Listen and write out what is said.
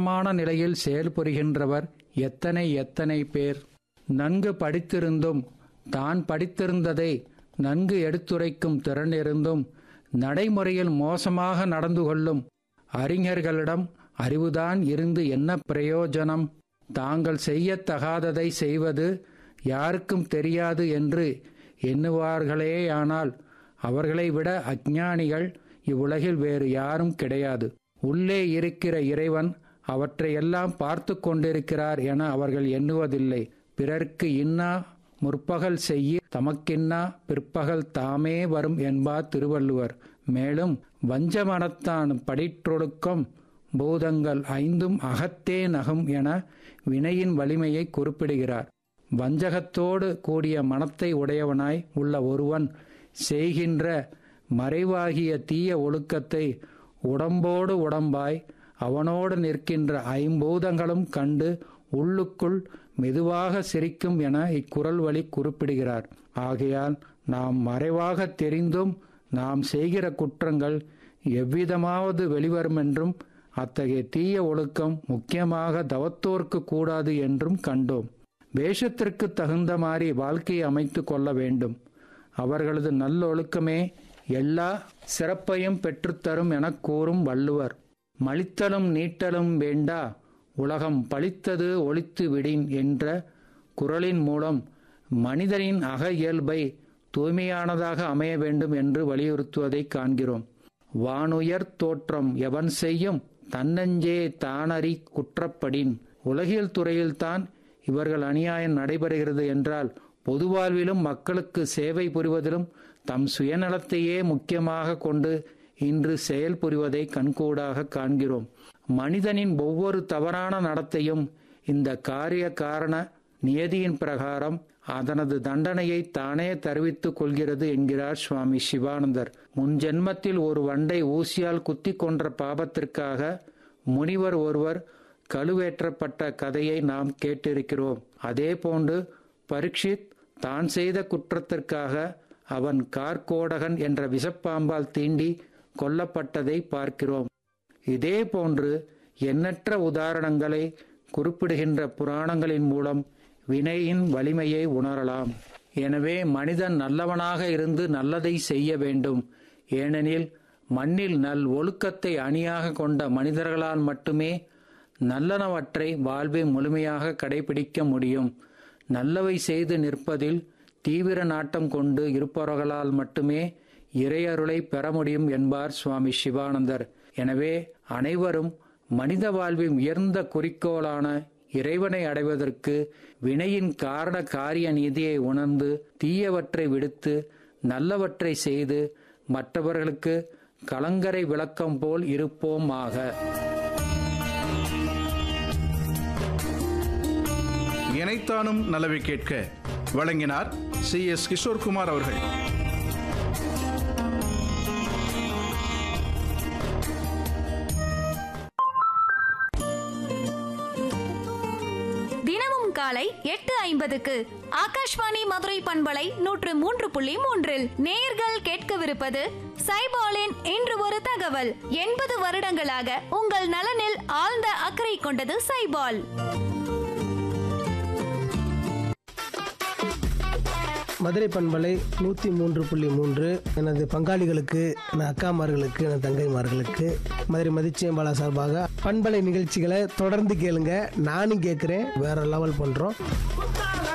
உன்னதமான நிலையில் செயல்புரிகின்றவர் எத்தனை எத்தனை பேர் நன்கு படித்திருந்தும் தான் படித்திருந்ததை நன்கு எடுத்துரைக்கும் திறன் இருந்தும் நடைமுறையில் மோசமாக நடந்து கொள்ளும் அறிஞர்களிடம் அறிவுதான் இருந்து என்ன பிரயோஜனம் தாங்கள் செய்யத்தகாததை செய்வது யாருக்கும் தெரியாது என்று எண்ணுவார்களேயானால் அவர்களை விட அஞ்ஞானிகள் இவ்வுலகில் வேறு யாரும் கிடையாது உள்ளே இருக்கிற இறைவன் அவற்றையெல்லாம் பார்த்து கொண்டிருக்கிறார் என அவர்கள் எண்ணுவதில்லை பிறர்க்கு இன்னா முற்பகல் செய்ய தமக்கின்னா பிற்பகல் தாமே வரும் என்பார் திருவள்ளுவர் மேலும் வஞ்சமனத்தான் படிற்றொழுக்கம் பூதங்கள் ஐந்தும் அகத்தே நகும் என வினையின் வலிமையை குறிப்பிடுகிறார் வஞ்சகத்தோடு கூடிய மனத்தை உடையவனாய் உள்ள ஒருவன் செய்கின்ற மறைவாகிய தீய ஒழுக்கத்தை உடம்போடு உடம்பாய் அவனோடு நிற்கின்ற ஐம்பூதங்களும் கண்டு உள்ளுக்குள் மெதுவாக சிரிக்கும் என இக்குறள் வழி குறிப்பிடுகிறார் ஆகையால் நாம் மறைவாக தெரிந்தும் நாம் செய்கிற குற்றங்கள் எவ்விதமாவது வெளிவருமென்றும் அத்தகைய தீய ஒழுக்கம் முக்கியமாக தவத்தோர்க்கு கூடாது என்றும் கண்டோம் வேஷத்திற்கு தகுந்த மாதிரி வாழ்க்கையை அமைத்து கொள்ள வேண்டும் அவர்களது நல்லொழுக்கமே எல்லா சிறப்பையும் பெற்றுத்தரும் எனக் கூறும் வள்ளுவர் மலித்தலும் நீட்டலும் வேண்டா உலகம் பழித்தது ஒழித்து விடின் என்ற குரலின் மூலம் மனிதனின் அக இயல்பை தூய்மையானதாக அமைய வேண்டும் என்று வலியுறுத்துவதை காண்கிறோம் வானுயர் தோற்றம் எவன் செய்யும் தன்னஞ்சே தானறி குற்றப்படின் உலகியல் துறையில்தான் இவர்கள் அநியாயம் நடைபெறுகிறது என்றால் பொது வாழ்விலும் மக்களுக்கு சேவை புரிவதிலும் தம் சுயநலத்தையே முக்கியமாக கொண்டு இன்று செயல் புரிவதை கண்கூடாக காண்கிறோம் மனிதனின் ஒவ்வொரு தவறான நடத்தையும் இந்த காரிய காரண நியதியின் பிரகாரம் அதனது தண்டனையை தானே தெரிவித்துக் கொள்கிறது என்கிறார் சுவாமி சிவானந்தர் முன் ஜென்மத்தில் ஒரு வண்டை ஊசியால் குத்தி கொன்ற பாபத்திற்காக முனிவர் ஒருவர் கழுவேற்றப்பட்ட கதையை நாம் கேட்டிருக்கிறோம் அதே போன்று பரீட்சித் தான் செய்த குற்றத்திற்காக அவன் கார்கோடகன் என்ற விஷப்பாம்பால் தீண்டி கொல்லப்பட்டதை பார்க்கிறோம் இதே போன்று எண்ணற்ற உதாரணங்களை குறிப்பிடுகின்ற புராணங்களின் மூலம் வினையின் வலிமையை உணரலாம் எனவே மனிதன் நல்லவனாக இருந்து நல்லதை செய்ய வேண்டும் ஏனெனில் மண்ணில் நல் ஒழுக்கத்தை அணியாக கொண்ட மனிதர்களால் மட்டுமே நல்லனவற்றை வாழ்வை முழுமையாக கடைபிடிக்க முடியும் நல்லவை செய்து நிற்பதில் தீவிர நாட்டம் கொண்டு இருப்பவர்களால் மட்டுமே இறையருளை பெற முடியும் என்பார் சுவாமி சிவானந்தர் எனவே அனைவரும் மனித வாழ்வின் உயர்ந்த குறிக்கோளான இறைவனை அடைவதற்கு வினையின் காரண காரிய நீதியை உணர்ந்து தீயவற்றை விடுத்து நல்லவற்றை செய்து மற்றவர்களுக்கு கலங்கரை விளக்கம் போல் இருப்போமாக இணைத்தானும் நலவை கேட்க வழங்கினார் சி எஸ் கிஷோர்குமார் அவர்கள் தினமும் காலை எட்டு ஐம்பதுக்கு ஆகாஷ்வாணி மதுரை பண்பலை நூற்று மூன்று புள்ளி மூன்றில் நேயர்கள் கேட்கவிருப்பது சைபாலின் இன்று ஒரு தகவல் எண்பது வருடங்களாக உங்கள் நலனில் ஆழ்ந்த அக்கறை கொண்டது சைபால் மதுரை பண்பலை நூற்றி மூன்று புள்ளி மூன்று எனது பங்காளிகளுக்கு என் அக்காமார்களுக்கு எனது தங்கைமார்களுக்கு மதுரை மதிச்சியம்பாலா சார்பாக பண்பலை நிகழ்ச்சிகளை தொடர்ந்து கேளுங்க நானும் கேட்குறேன் வேற லெவல் பண்ணுறோம்